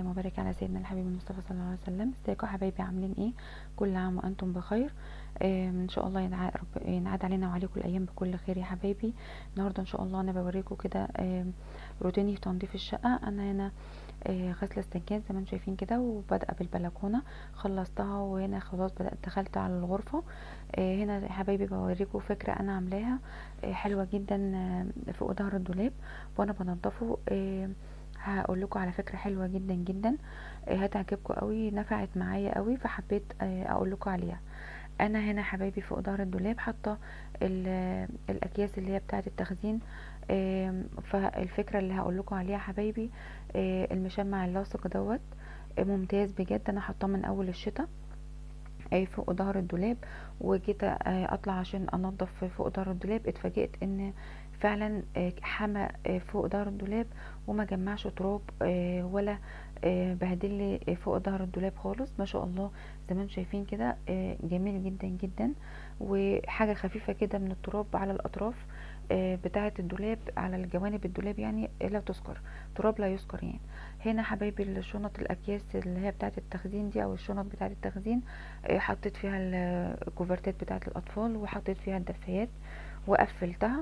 وبارك على سيدنا الحبيب المصطفى صلى الله عليه وسلم ازيكم يا حبايبي عاملين ايه كل عام وانتم بخير آه ان شاء الله ينع... رب... ينعاد علينا وعليكم الايام بكل خير يا حبايبي النهارده ان شاء الله انا بوريكم كده آه روتيني في تنظيف الشقه انا هنا آه غسله السجاد زي ما انتم شايفين كده وبادئه بالبلكونه خلصتها وهنا خلاص بدات دخلت على الغرفه آه هنا يا حبايبي بوريكم فكره انا عاملاها آه حلوه جدا آه فوق ظهر الدولاب وانا بنضفه آه هقول لكم على فكره حلوه جدا جدا هتعجبكم قوي نفعت معايا قوي فحبيت اقول لكم عليها انا هنا حبايبي فوق ظهر الدولاب حاطه الاكياس اللي هي بتاعه التخزين فالفكره اللي هقول لكم عليها حبايبي المشمع اللاصق دوت ممتاز بجد انا حاطاه من اول الشتاء فوق ظهر الدولاب وجيت اطلع عشان انضف فوق ظهر الدولاب اتفاجئت ان فعلا حمى فوق ظهر الدولاب وما جمعش تراب ولا بهدل لي فوق ظهر الدولاب خالص ما شاء الله زي ما انتم شايفين كده جميل جدا جدا وحاجه خفيفه كده من التراب على الاطراف بتاعه الدولاب على الجوانب الدولاب يعني لا تذكر تراب لا يذكر يعني هنا حبايبي الشنط الاكياس اللي هي بتاعه التخزين دي او الشنط بتاعه التخزين حطيت فيها الكوفرتات بتاعه الاطفال وحطيت فيها الدفايات وقفلتها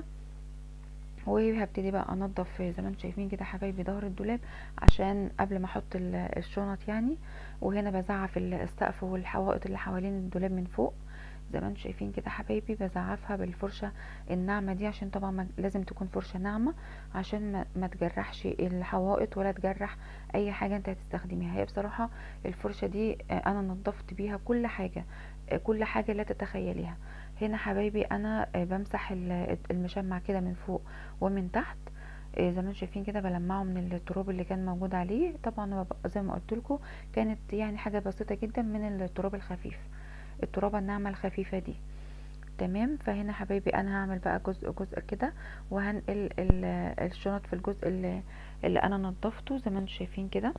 وهبتدي بقى انضف زي ما انتم شايفين كده حبايبي ظهر الدولاب عشان قبل ما احط الشنط يعني وهنا بزعف السقف والحوائط اللي حوالين الدولاب من فوق زي ما انتم شايفين كده حبايبي بزعفها بالفرشه الناعمه دي عشان طبعا لازم تكون فرشه ناعمه عشان ما, ما تجرحش الحوائط ولا تجرح اي حاجه انت هتستخدميها هي بصراحه الفرشه دي انا نظفت بيها كل حاجه كل حاجه لا تتخيليها هنا حبايبي انا بمسح المشمع كده من فوق ومن تحت زي ما انتم شايفين كده بلمعه من التراب اللي كان موجود عليه طبعا زي ما قلت لكم كانت يعني حاجه بسيطه جدا من التراب الخفيف الترابه الناعمه الخفيفه دي تمام فهنا حبايبي انا هعمل بقى جزء جزء كده وهنقل الشنط في الجزء اللي, اللي انا نضفته زي ما انتم شايفين كده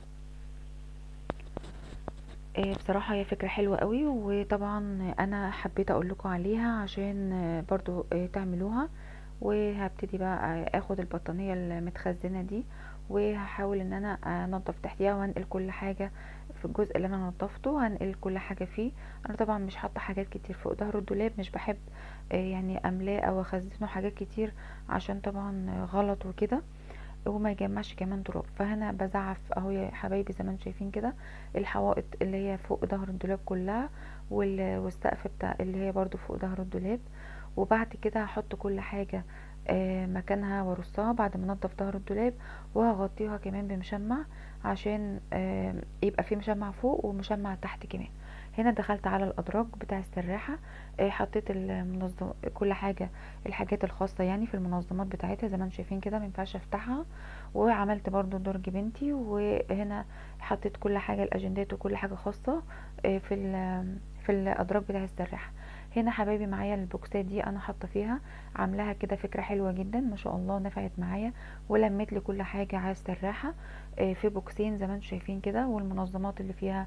بصراحة هي فكرة حلوة قوي وطبعا انا حبيت اقول لكم عليها عشان برضو تعملوها وهبتدي بقى اخد البطانية المتخزنة دي وهحاول ان انا انضف تحتيها وهنقل كل حاجة في الجزء اللي انا نضفته هنقل كل حاجة فيه انا طبعا مش حاطة حاجات كتير فوق ظهر الدولاب مش بحب يعني املاه او اخزنه حاجات كتير عشان طبعا غلط وكده وما يجمعش كمان تراب فهنا بزعف اهو يا حبايبي زي ما انتم شايفين كده الحوائط اللي هي فوق ظهر الدولاب كلها والسقف بتاع اللي هي برضو فوق ظهر الدولاب وبعد كده هحط كل حاجه مكانها وارصها بعد ما انضف ظهر الدولاب وهغطيها كمان بمشمع عشان يبقى في مشمع فوق ومشمع تحت كمان هنا دخلت على الادراج بتاع السراحه حطيت المنظم كل حاجه الحاجات الخاصه يعني في المنظمات بتاعتها زي ما انتم شايفين كده مينفعش افتحها وعملت برضو درج بنتي وهنا حطيت كل حاجه الاجندات وكل حاجه خاصه في في الادراج بتاع السراحه هنا حبايبي معايا البوكسات دي انا حاطه فيها عاملاها كده فكره حلوه جدا ما شاء الله نفعت معايا ولميت لي كل حاجه على السراحه في بوكسين زي ما انتم شايفين كده والمنظمات اللي فيها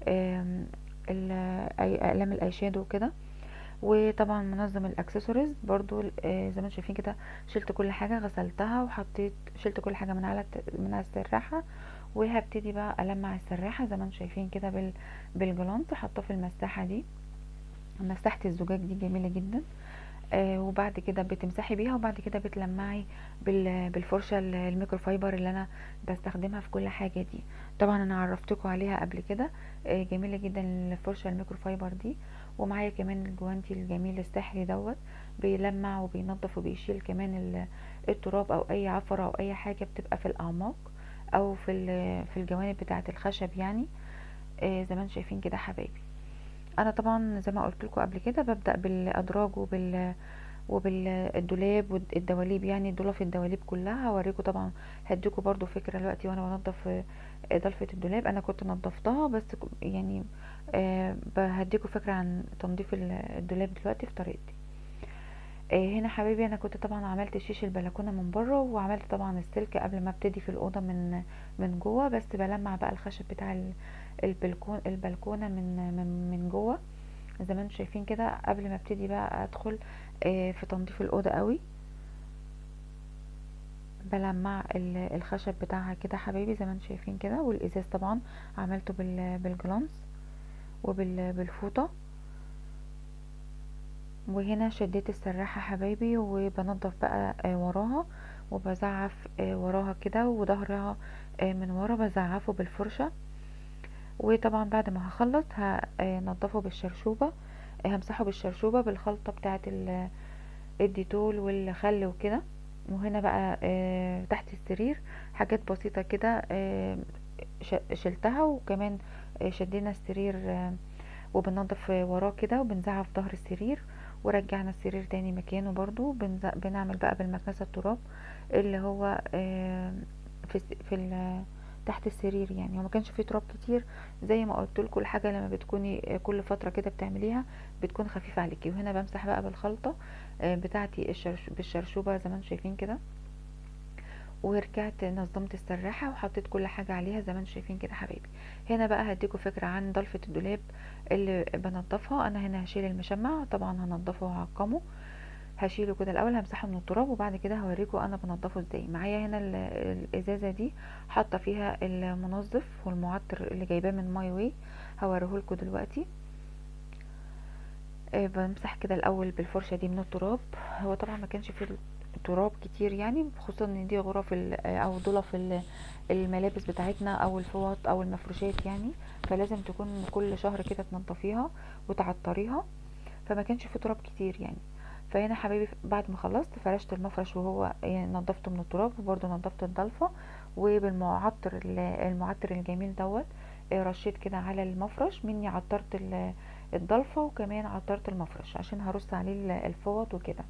اقلام الاي شادو وكده وطبعا منظم الاكسسوارز برضو زي ما انتم شايفين كده شلت كل حاجه غسلتها وحطيت شلت كل حاجه من على من على السراحه وهبتدي بقى المع السراحه زي ما انتم شايفين كده بال بالجلانس حاطاه في المساحه دي مساحه الزجاج دي جميله جدا آه وبعد كده بتمسحي بيها وبعد كده بتلمعي بالفرشه الميكروفايبر اللي انا بستخدمها في كل حاجه دي طبعا انا عرفتكم عليها قبل كده آه جميله جدا الفرشه الميكروفايبر دي ومعايا كمان الجوانتي الجميل السحري دوت بيلمع وبينظف وبيشيل كمان التراب او اي عفره او اي حاجه بتبقى في الاعماق او في في الجوانب بتاعه الخشب يعني آه زي ما انتم شايفين كده حبايبي انا طبعا زي ما قلت لكم قبل كده ببدا بالادراج وبال وبالدولاب والدواليب يعني ضلف الدواليب كلها هوريكم طبعا هديكم برضو فكره دلوقتي وانا بنضف ضلفه الدولاب انا كنت نضفتها بس يعني أه هديكم فكره عن تنظيف الدولاب دلوقتي في طريقتي أه هنا حبايبي انا كنت طبعا عملت شيش البلكونه من بره وعملت طبعا السلك قبل ما ابتدي في الاوضه من من جوه بس بلمع بقى الخشب بتاع البلكون البلكونه من من, من جوه زي ما انتم شايفين كده قبل ما ابتدي بقى ادخل في تنظيف الاوضه قوي بلمع ال- الخشب بتاعها كده حبايبي زي ما انتم شايفين كده والازاز طبعا عملته بال- بالجلانس وبالفوطة وهنا شديت السراحة حبايبي وبنضف بقى آه، وراها وبزعف آه، وراها كده وظهرها آه، من ورا بزعفه بالفرشة وطبعا بعد ما هخلص هنضفه بالشرشوبة آه، همسحه بالشرشوبة بالخلطة بتاعة ال- الديتول والخل وكده وهنا بقى آه، تحت السرير حاجات بسيطة كده آه، ش- شلتها وكمان آه، شدينا السرير آه، وبننضف وراه كده وبنزعف ظهر السرير ورجعنا السرير تاني مكانه برضو بنز- بنعمل بقى بالمكنسة التراب اللي هو آه، في الس- في ال- تحت السرير يعني وما كانش فيه تراب كتير زي ما قلت لكم الحاجه لما بتكوني كل فتره كده بتعمليها بتكون خفيفه عليكي وهنا بمسح بقى بالخلطه آه، بتاعتي الشرش بالشرشوبه زي ما انتم شايفين كده ورجعت نظمت السراحة وحطيت كل حاجة عليها زي ما انتم شايفين كده حبايبي هنا بقى هديكوا فكرة عن ضلفة الدولاب اللي بنضفها انا هنا هشيل المشمع طبعا هنضفه وهعقمه هشيله كده الاول همسحه من التراب وبعد كده هوريكم انا بنضفه ازاي معايا هنا ال- الازازه دي حاطه فيها المنظف والمعطر اللي جايباه من ماي واي هوريهولكوا دلوقتي آه، بمسح كده الاول بالفرشه دي من التراب هو طبعا ما كانش فيه تراب كتير يعني خصوصا ان دي غرف ال- او ضلف ال- الملابس بتاعتنا او الفوط او المفروشات يعني فلازم تكون كل شهر كده تنضفيها وتعطريها فما كانش فيه تراب كتير يعني فهنا حبايبي بعد ما خلصت فرشت المفرش وهو يعني نضفته من التراب وبرده نضفت الضلفه وبالمعطر ال- المعطر الجميل دوت آه، رشيت كده على المفرش مني عطرت ال- الضلفه وكمان عطرت المفرش عشان هرص عليه ال- الفوط وكده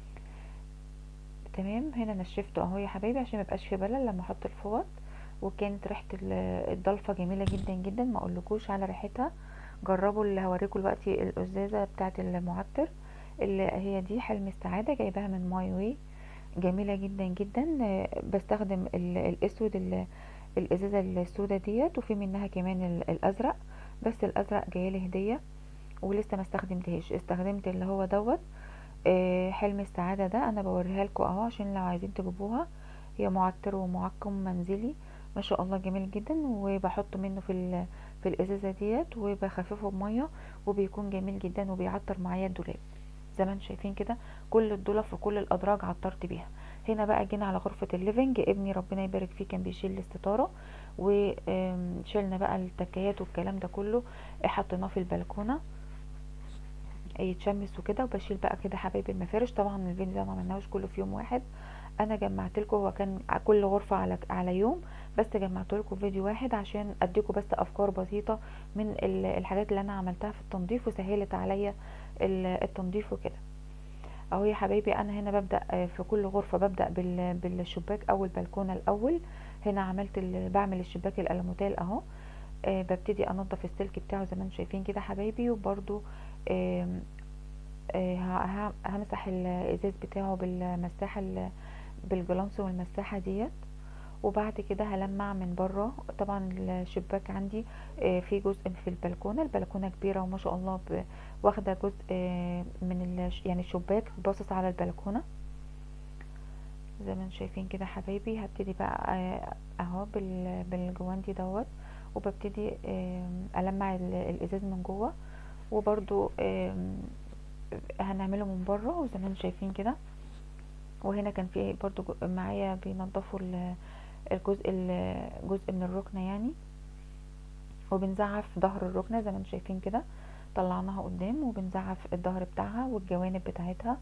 تمام هنا نشفته اهو يا حبايبي عشان ميبقاش في بلل لما احط الفوط وكانت ريحه ال- الضلفه جميله جدا جدا ما اقولكوش على ريحتها جربوا اللي هوريكم دلوقتي الازازه بتاعه المعطر اللي هي دي حلم السعاده جايباها من ماي واي جميله جدا جدا آه، بستخدم ال- الاسود ال- الازازه السوداء ديت وفي منها كمان ال- الازرق بس الازرق جايلي هديه ولسه ما استخدمتهاش استخدمت اللي هو دوت آه، حلم السعاده ده انا بوريها لكم اهو عشان لو عايزين تجيبوها هي معطر ومعقم منزلي ما شاء الله جميل جدا وبحط منه في ال- في الازازه ديت وبخففه بميه وبيكون جميل جدا وبيعطر معايا الدولاب زي ما انتم شايفين كده كل الضلف وكل الادراج عطرت بيها هنا بقى جينا على غرفه الليفنج ابني ربنا يبارك فيه كان بيشيل الستاره وشيلنا بقى التكيات والكلام ده كله حطيناه في البلكونه يتشمس وكده وبشيل بقى كده حبايبي المفارش طبعا الفيديو ده ما عملناهوش كله في يوم واحد انا جمعت لكم هو كان ع- كل غرفه على على يوم بس جمعت لكم فيديو واحد عشان اديكم بس افكار بسيطه من ال- الحاجات اللي انا عملتها في التنظيف وسهلت عليا ال- التنظيف وكده اهو يا حبايبي انا هنا ببدا آه، في كل غرفه ببدا بال- بالشباك او البلكونه الاول هنا عملت ال- بعمل الشباك الالموتال اهو آه، ببتدي انضف السلك بتاعه زي ما انتم شايفين كده حبايبي وبرده همسح الازاز بتاعه بالمساحه ال- بالجلانس والمساحه ديت وبعد كده هلمع من بره طبعا الشباك عندي آه، في جزء في البلكونه البلكونه كبيره وما شاء الله ب- واخده جزء آه، من ال- يعني الشباك باصص على البلكونه زي ما انتم شايفين كده حبايبي هبتدي بقى آه، اهو بال- بالجواندي دوت وببتدي آم، المع ال- الازاز من جوه وبرده هنعمله من بره وزي ما انتم شايفين كده وهنا كان في برضو جو- معايا بينضفوا ال- الجزء ال- جزء من الركنه يعني وبنزعف ظهر الركنه زي ما انتم شايفين كده طلعناها قدام وبنزعف الظهر بتاعها والجوانب بتاعتها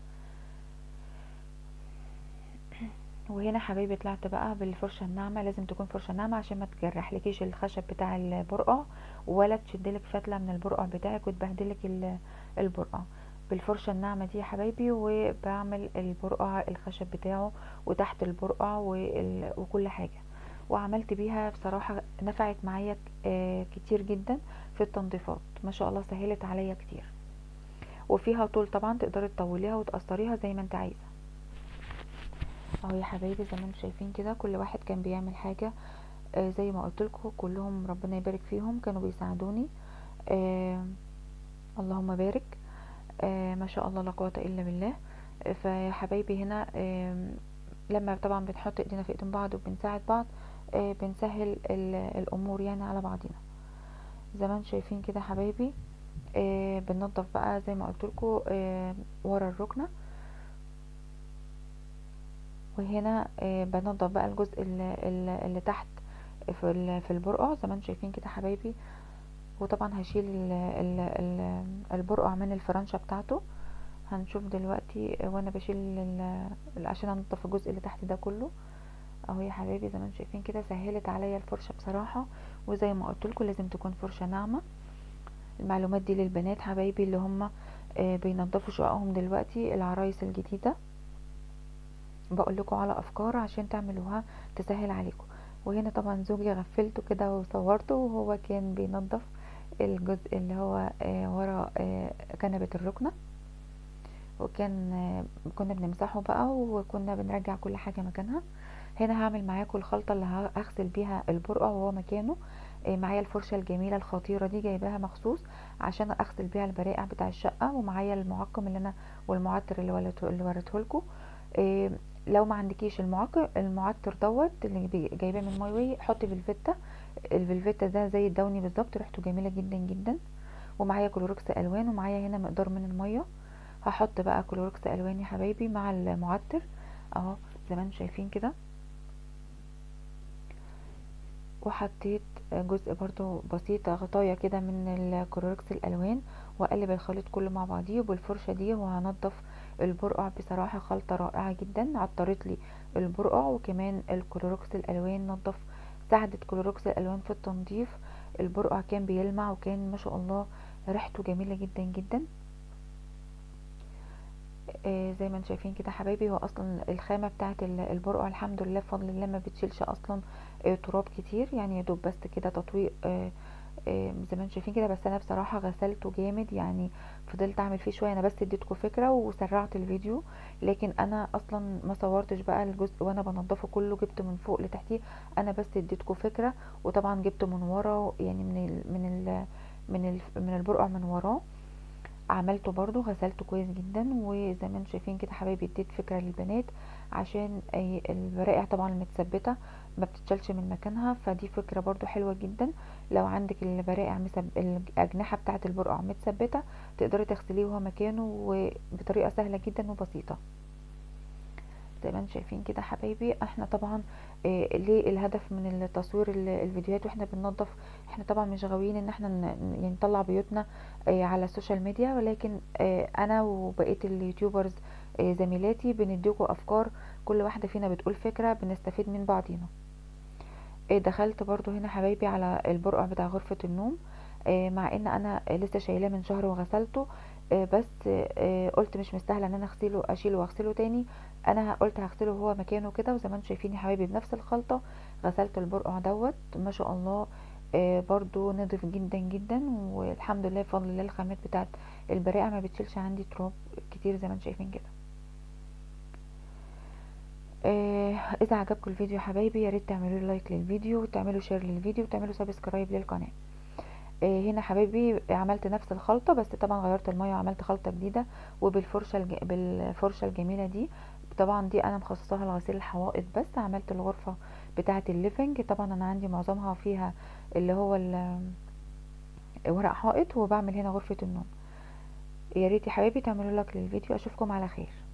وهنا حبايبي طلعت بقى بالفرشه الناعمه لازم تكون فرشه ناعمه عشان ما تجرحلكيش الخشب بتاع البرقع ولا تشدلك فتله من البرقع بتاعك وتبهدلك ال- البرقع بالفرشه الناعمه دي يا حبايبي وبعمل البرقع الخشب بتاعه وتحت البرقع وال- وكل حاجه وعملت بيها بصراحه نفعت معايا آه، كتير جدا في التنظيفات ما شاء الله سهلت عليا كتير وفيها طول طبعا تقدري تطوليها وتقصريها زي ما انت عايزه اهو يا حبايبي زي ما انتم شايفين كده كل واحد كان بيعمل حاجه آه زي ما قلت لكم كلهم ربنا يبارك فيهم كانوا بيساعدوني آه اللهم بارك آه ما شاء الله لا قوه الا بالله آه، فيا حبايبي هنا آه لما طبعا بنحط ايدينا في ايدين بعض وبنساعد بعض آه بنسهل الامور يعني على بعضنا زي ما انتم شايفين كده حبايبي آه بننضف بقى زي ما قلت لكم آه ورا الركنه وهنا آه بنضف بقى الجزء اللي, اللي تحت في في البرقع زي ما انتم شايفين كده حبايبي وطبعا هشيل ال ال ال البرقع من الفرنشه بتاعته هنشوف دلوقتي وانا بشيل عشان انضف الجزء اللي تحت ده كله اهو يا حبايبي زي ما انتم شايفين كده سهلت عليا الفرشه بصراحه وزي ما قلت لكم لازم تكون فرشه ناعمه المعلومات دي للبنات حبايبي اللي هم بينضفوا شققهم دلوقتي العرايس الجديده بقول لكم على افكار عشان تعملوها تسهل عليكم وهنا طبعا زوجي غفلته كده وصورته وهو كان بينظف الجزء اللي هو ورا كنبة الركنة وكان كنا بنمسحه بقى وكنا بنرجع كل حاجة مكانها هنا هعمل معاكم الخلطة اللي هغسل بيها البرقع وهو مكانه معايا الفرشة الجميلة الخطيرة دي جايباها مخصوص عشان اغسل بيها البرائع بتاع الشقة ومعايا المعقم اللي انا والمعطر اللي وريته لكم لو ما عندكيش المعطر المعطر دوت اللي جايباه من ماي واي حطي فلفته الفلفته ده زي الدوني بالظبط ريحته جميله جدا جدا ومعايا كلوركس الوان ومعايا هنا مقدار من الميه هحط بقى كلوركس الوان يا حبايبي مع المعطر اهو زي ما انتم شايفين كده وحطيت جزء برضو بسيط غطايا كده من الكلوركس الالوان واقلب الخليط كله مع بعضيه وبالفرشه دي وهنضف البرقع بصراحة خلطة رائعة جدا عطرت لي البرقع وكمان الكلوروكس الالوان نضف ساعدت كلوروكس الالوان في التنظيف البرقع كان بيلمع وكان ما شاء الله ريحته جميلة جدا جدا آه زي ما انتم شايفين كده حبايبي هو اصلا الخامة بتاعت البرقع الحمد لله بفضل الله ما بتشيلش اصلا آه تراب كتير يعني يدوب بس كده تطويق آه زي ما انتم شايفين كده بس انا بصراحه غسلته جامد يعني فضلت اعمل فيه شويه انا بس اديتكم فكره وسرعت الفيديو لكن انا اصلا ما صورتش بقى الجزء وانا بنضفه كله جبت من فوق لتحتيه انا بس اديتكم فكره وطبعا جبت من ورا يعني من ال من ال من ال من البرقع من وراه عملته برضو غسلته كويس جدا وزي ما انتم شايفين كده حبايبي اديت فكره للبنات عشان البرائع طبعا المتثبته ما بتتشالش من مكانها فدي فكره برضو حلوه جدا لو عندك البرائع مسب... الاجنحه بتاعه البرقع متثبته تقدري تغسليه وهو مكانه وبطريقه سهله جدا وبسيطه زي ما انتم شايفين كده حبايبي احنا طبعا آه ليه الهدف من التصوير الفيديوهات واحنا بننظف احنا طبعا مش غاويين ان احنا يعني نطلع بيوتنا آه على السوشيال ميديا ولكن آه انا وبقيه اليوتيوبرز آه زميلاتي بنديكوا افكار كل واحده فينا بتقول فكره بنستفيد من بعضينا آه دخلت برضو هنا حبايبي على البرقع بتاع غرفه النوم آه مع ان انا لسه شايلاه من شهر وغسلته آه بس آه قلت مش مستاهله ان انا اغسله اشيله واغسله تاني انا قلت هغسله هو مكانه كده وزي ما انتم شايفين يا حبايبي بنفس الخلطه غسلت البرقع دوت ما شاء الله آه برضو نضيف جدا جدا والحمد لله بفضل الله الخامات بتاعت البرائع ما بتشيلش عندي تراب كتير زي ما انتم شايفين كده آه اذا عجبكم الفيديو يا حبايبي يا ريت تعملوا لايك للفيديو وتعملوا شير للفيديو وتعملوا سبسكرايب للقناه آه هنا حبايبي عملت نفس الخلطه بس طبعا غيرت الميه وعملت خلطه جديده وبالفرشه الج... بالفرشه الجميله دي طبعا دي انا مخصصاها لغسيل الحوائط بس عملت الغرفه بتاعه الليفنج طبعا انا عندي معظمها فيها اللي هو ورق حائط وبعمل هنا غرفه النوم يا ريت يا حبايبي تعملوا لايك للفيديو اشوفكم على خير